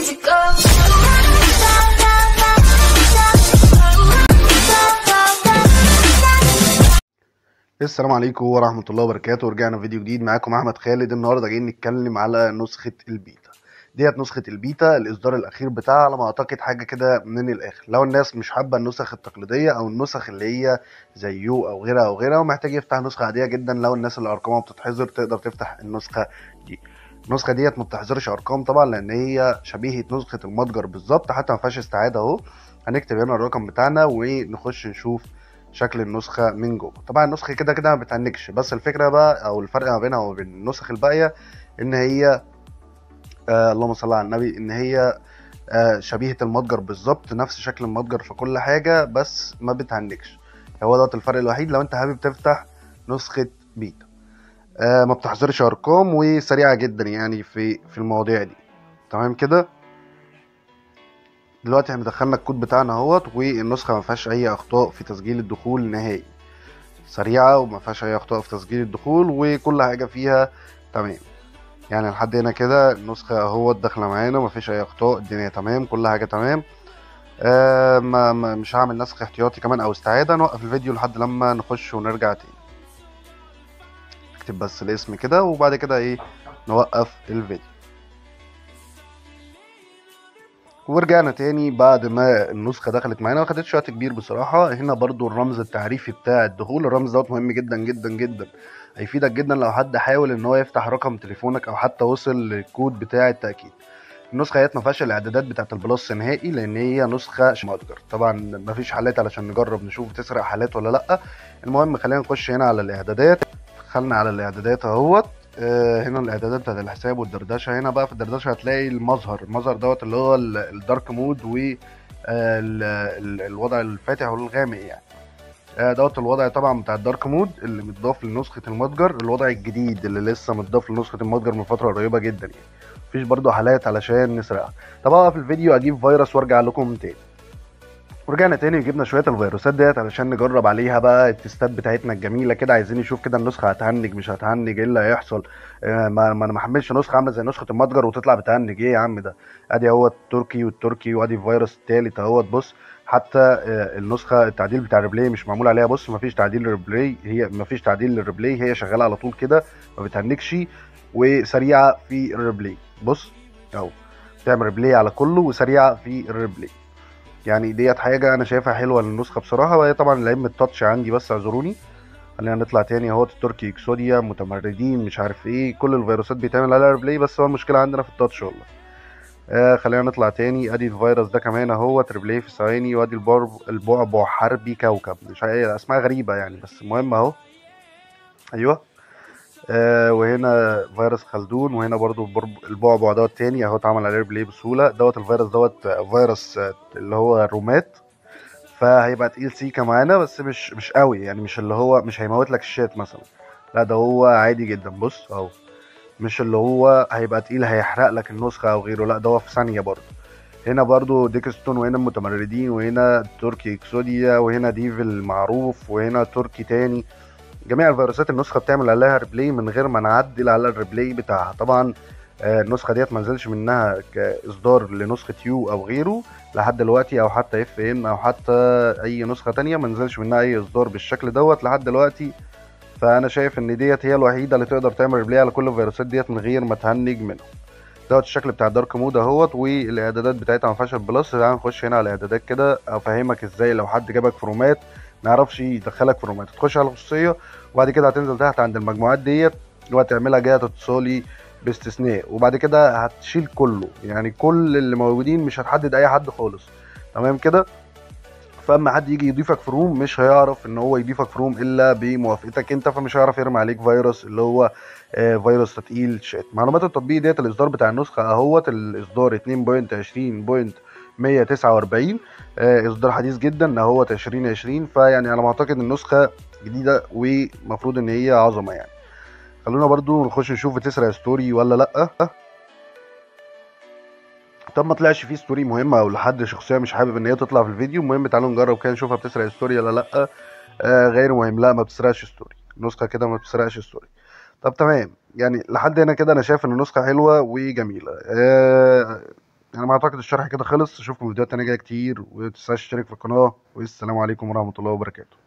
to go. السلام عليكم ورحمة الله وبركاته ورجعنا في فيديو جديد معاكم أحمد خالد النهاردة جايين نتكلم على نسخة البيتا ديت نسخة البيتا الإصدار الأخير بتاعها على ما أعتقد حاجة كده من الآخر لو الناس مش حابة النسخ التقليدية أو النسخ اللي هي زي يو أو غيرها أو غيرها ومحتاج يفتح نسخة عادية جدا لو الناس اللي أرقامها بتتحظر تقدر تفتح النسخة دي النسخة ديت ما بتحظرش أرقام طبعا لأن هي شبيهة نسخة المتجر بالظبط حتى ما فيهاش استعادة أهو هنكتب هنا الرقم بتاعنا ونخش نشوف شكل النسخه من جوه طبعا النسخه كده كده ما بتهنكش بس الفكره بقى او الفرق ما بينها وبين النسخ الباقيه ان هي آه اللهم صل على النبي ان هي آه شبيهه المتجر بالظبط نفس شكل المتجر في كل حاجه بس ما بتهنكش هو دوت الفرق الوحيد لو انت حابب تفتح نسخه بيتا آه ما بتحظرش ارقام وسريعه جدا يعني في في المواضيع دي تمام كده دلوقتي احنا دخلنا الكود بتاعنا اهوت والنسخه ما فيهاش اي اخطاء في تسجيل الدخول نهائي سريعه وما فيهاش اي اخطاء في تسجيل الدخول وكل حاجه فيها تمام يعني لحد هنا كده النسخه اهوت داخله معانا ما فيش اي اخطاء الدنيا تمام كل حاجه تمام آه ما ما مش هعمل نسخ احتياطي كمان او استعاده نوقف الفيديو لحد لما نخش ونرجع تاني اكتب بس الاسم كده وبعد كده ايه نوقف الفيديو ورجعنا تاني بعد ما النسخة دخلت معانا ما خدتش وقت كبير بصراحة هنا برضو الرمز التعريفي بتاع الدخول الرمز دوت مهم جدا جدا جدا هيفيدك جدا لو حد حاول ان هو يفتح رقم تليفونك او حتى وصل للكود بتاع التأكيد النسخة ديت ما فيهاش الاعدادات بتاعت البلس نهائي لان هي نسخة متجر طبعا ما فيش حالات علشان نجرب نشوف تسرق حالات ولا لا المهم خلينا نخش هنا على الاعدادات دخلنا على الاعدادات اهوت آه، هنا الاعدادات بتاعت الحساب والدردشه هنا بقى في الدردشه هتلاقي المظهر المظهر دوت اللي هو ال- الدارك مود و آه، ال- ال- الوضع الفاتح والغامق يعني آه، دوت الوضع طبعا بتاع الدارك مود اللي متضاف لنسخه المتجر الوضع الجديد اللي لسه متضاف لنسخه المتجر من فتره قريبه جدا يعني مفيش برضو حالات علشان نسرقها طب اقف الفيديو اجيب فيروس وارجع لكم تاني ورجعنا تاني وجبنا شويه الفيروسات ديت علشان نجرب عليها بقى التستات بتاعتنا الجميله كده عايزين نشوف كده النسخه هتهنج مش هتهنج ايه اللي هيحصل آه، ما ما انا ما احملش نسخه عامله زي نسخه المتجر وتطلع بتهنج ايه يا عم ده ادي اهو التركي والتركي وادي الفيروس التالت اهوت بص حتى آه، النسخه التعديل بتاع الريبلاي مش معمول عليها بص مفيش تعديل للريبلاي هي مفيش تعديل للريبلاي هي شغاله على طول كده ما بتهنكش وسريعه في الريبلاي بص اهو تعمل ريبلاي على كله وسريعه في الريبلاي يعني ديت حاجه انا شايفها حلوه للنسخه بصراحه وهي طبعا العيب من التاتش عندي بس اعذروني خلينا نطلع تاني اهوت التركي اكسوديا متمردين مش عارف ايه كل الفيروسات بيتعمل عليها ريبلاي بس هو المشكله عندنا في التاتش والله آه خلينا نطلع تاني ادي الفيروس ده كمان اهوت ريبلاي في ثواني وادي البعبع البعبع حربي كوكب مش عارف اسماء غريبه يعني بس المهم اهو ايوه آه وهنا فيروس خلدون وهنا برضو البرب- البعبع دوت تاني اهو اتعمل عليه ريبلاي بسهوله دوت الفيروس دوت آه، فيروس آه، اللي هو الرومات فهيبقى تقيل سيكا معانا بس مش مش قوي يعني مش اللي هو مش هيموت لك الشات مثلا لا ده هو عادي جدا بص اهو مش اللي هو هيبقى تقيل هيحرق لك النسخه او غيره لا ده هو في ثانيه برضه هنا برضو ديكستون وهنا المتمردين وهنا تركي اكسوديا وهنا ديفل معروف وهنا تركي تاني جميع الفيروسات النسخه بتعمل عليها ريبلاي من غير ما نعدل على الريبلاي بتاعها طبعا آه، النسخه ديت ما نزلش منها كاصدار لنسخه يو او غيره لحد دلوقتي او حتى اف ام او حتى اي نسخه تانية ما نزلش منها اي اصدار بالشكل دوت لحد دلوقتي فانا شايف ان ديت هي الوحيده اللي تقدر تعمل ريبلاي على كل الفيروسات ديت من غير ما تهنج منهم دوت الشكل بتاع الدارك مود اهوت والاعدادات بتاعتها ما فيهاش البلس تعال نخش هنا على الاعدادات كده افهمك ازاي لو حد جابك فرومات ما يعرفش يدخلك فرومات تخش على الخصوصيه وبعد كده هتنزل تحت عند المجموعات ديت وهتعملها جهه اتصالي باستثناء وبعد كده هتشيل كله يعني كل اللي موجودين مش هتحدد اي حد خالص تمام كده فاما حد يجي يضيفك في روم مش هيعرف ان هو يضيفك في روم الا بموافقتك انت فمش هيعرف يرمي عليك فيروس اللي هو آه، فيروس تقيل شات معلومات التطبيق ديت الاصدار بتاع النسخه اهوت الاصدار 2.20.149 آه، اصدار حديث جدا اهوت 2020 فيعني انا معتقد النسخه جديده ومفروض ان هي عظمه يعني خلونا برضو نخش نشوف تسرق ستوري ولا لا طب ما طلعش فيه ستوري مهمه او لحد شخصيه مش حابب ان هي تطلع في الفيديو المهم تعالوا نجرب كده نشوفها بتسرق ستوري ولا لا آه غير مهم لا ما بتسرقش ستوري النسخه كده ما بتسرقش ستوري طب تمام يعني لحد هنا كده انا شايف ان النسخه حلوه وجميله آه يعني ما اعتقد الشرح كده خلص اشوفكم في فيديوهات تانية جايه كتير ومتنساش تشترك في القناه والسلام عليكم ورحمه الله وبركاته